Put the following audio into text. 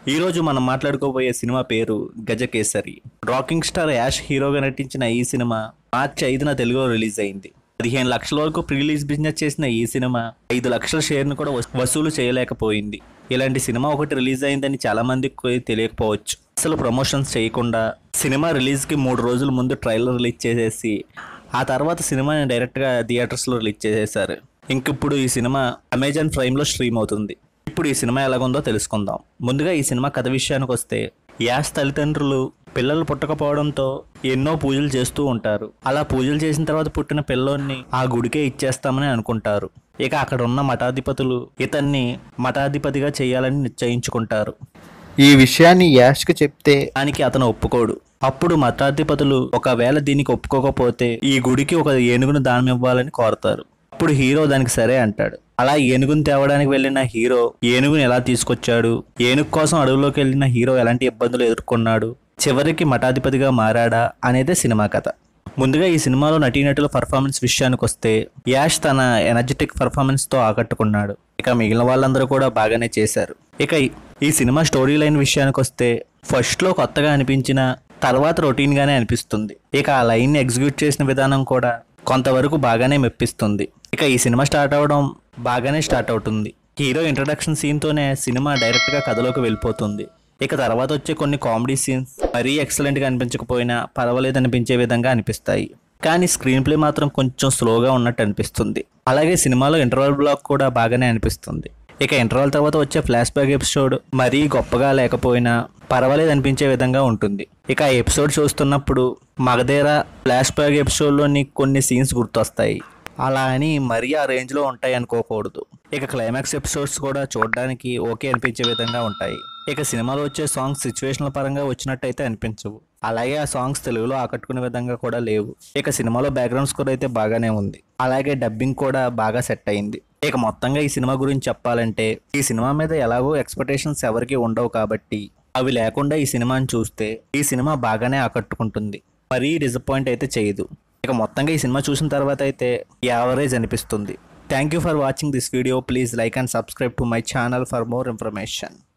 ఈ రోజు మనం మాట్లాడుకోబోయే సినిమా పేరు గజకేసరి రాకింగ్ స్టార్ యాష్ హీరోగా నటించిన ఈ సినిమా మార్చి ఐదున తెలుగులో రిలీజ్ అయింది పదిహేను లక్షల వరకు ప్రీ రిలీజ్ బిజినెస్ చేసిన ఈ సినిమా ఐదు లక్షల షేర్ను కూడా వసూ- వసూలు చేయలేకపోయింది ఇలాంటి సినిమా ఒకటి రిలీజ్ అయిందని చాలా మందికి తెలియకపోవచ్చు అసలు ప్రమోషన్స్ చేయకుండా సినిమా రిలీజ్కి మూడు రోజుల ముందు ట్రైలర్ రిలీజ్ చేసేసి ఆ తర్వాత సినిమాని డైరెక్ట్గా థియేటర్స్లో రిలీజ్ చేసేసారు ఇంక ఇప్పుడు ఈ సినిమా అమెజాన్ ప్రైమ్లో స్ట్రీమ్ అవుతుంది ఇప్పుడు ఈ సినిమా ఎలాగుందో తెలుసుకుందాం ముందుగా ఈ సినిమా కథ విషయానికి వస్తే యాస్ తల్లిదండ్రులు పిల్లలు పుట్టకపోవడంతో ఎన్నో పూజలు చేస్తూ ఉంటారు అలా పూజలు చేసిన తర్వాత పుట్టిన పిల్లోన్ని ఆ గుడికే ఇచ్చేస్తామని అనుకుంటారు ఇక అక్కడ ఉన్న మఠాధిపతులు ఇతన్ని మఠాధిపతిగా చేయాలని నిశ్చయించుకుంటారు ఈ విషయాన్ని యాష్కి చెప్తే దానికి అతను ఒప్పుకోడు అప్పుడు మతాధిపతులు ఒకవేళ దీనికి ఒప్పుకోకపోతే ఈ గుడికి ఒక ఏనుగును దానం ఇవ్వాలని కోరతారు అప్పుడు హీరో దానికి సరే అంటాడు అలా ఏనుగును తేవడానికి వెళ్ళిన హీరో ఏనుగుని ఎలా తీసుకొచ్చాడు ఏనుగు కోసం అడవిలోకి వెళ్ళిన హీరో ఎలాంటి ఇబ్బందులు ఎదుర్కొన్నాడు చివరికి మఠాధిపతిగా మారాడా అనేదే సినిమా కథ ముందుగా ఈ సినిమాలో నటీనటుల పర్ఫార్మెన్స్ విషయానికి వస్తే యాష్ తన ఎనర్జెటిక్ పర్ఫార్మెన్స్ తో ఆకట్టుకున్నాడు ఇక మిగిలిన వాళ్ళందరూ కూడా బాగానే చేశారు ఇక ఈ- ఈ సినిమా స్టోరీ లైన్ విషయానికి వస్తే ఫస్ట్ లో కొత్తగా అనిపించిన తర్వాత రొటీన్ గానే అనిపిస్తుంది ఇక ఆ లైన్ ని ఎగ్జిక్యూట్ చేసిన విధానం కూడా కొంతవరకు బాగానే మెప్పిస్తుంది ఇక ఈ సినిమా స్టార్ట్ అవడం బాగానే స్టార్ట్ అవుతుంది హీరో ఇంట్రడక్షన్ సీన్ తోనే సినిమా డైరెక్ట్ గా కథలోకి వెళ్ళిపోతుంది ఇక తర్వాత వచ్చే కొన్ని కామెడీ సీన్స్ మరీ ఎక్సలెంట్ గా అనిపించకపోయినా పర్వాలేదు అనిపించే విధంగా అనిపిస్తాయి కానీ స్క్రీన్ ప్లే మాత్రం కొంచెం స్లోగా ఉన్నట్టు అనిపిస్తుంది అలాగే సినిమాలో ఇంటర్వల్ బ్లాక్ కూడా బాగానే అనిపిస్తుంది ఇక ఇంటర్వల్ తర్వాత వచ్చే ఫ్లాష్ బ్యాక్ ఎపిసోడ్ మరీ గొప్పగా లేకపోయినా పర్వాలేదు అనిపించే విధంగా ఉంటుంది ఇక ఆ ఎపిసోడ్ చూస్తున్నప్పుడు మగధేర ఫ్లాష్ బ్యాక్ ఎపిసోడ్లోని కొన్ని సీన్స్ గుర్తొస్తాయి అలా అని మరీ ఆ రేంజ్లో ఉంటాయి అనుకోకూడదు ఇక క్లైమాక్స్ ఎపిసోడ్స్ కూడా చూడడానికి ఓకే అనిపించే విధంగా ఉంటాయి ఇక సినిమాలో వచ్చే సాంగ్స్ సిచ్యువేషనల్ పరంగా వచ్చినట్టయితే అనిపించవు అలాగే ఆ సాంగ్స్ తెలుగులో ఆకట్టుకునే విధంగా కూడా లేవు ఇక సినిమాలో బ్యాక్గ్రౌండ్ స్కోర్ అయితే బాగానే ఉంది అలాగే డబ్బింగ్ కూడా బాగా సెట్ అయింది ఇక మొత్తంగా ఈ సినిమా గురించి చెప్పాలంటే ఈ సినిమా మీద ఎలాగో ఎక్స్పెక్టేషన్స్ ఎవరికి ఉండవు కాబట్టి అవి లేకుండా ఈ సినిమాని చూస్తే ఈ సినిమా బాగానే ఆకట్టుకుంటుంది మరీ డిసప్పాయింట్ అయితే చేయదు ఇక మొత్తంగా ఈ సినిమా చూసిన తర్వాత అయితే యావరేజ్ అనిపిస్తుంది thank you for watching this video please like and subscribe to my channel for more information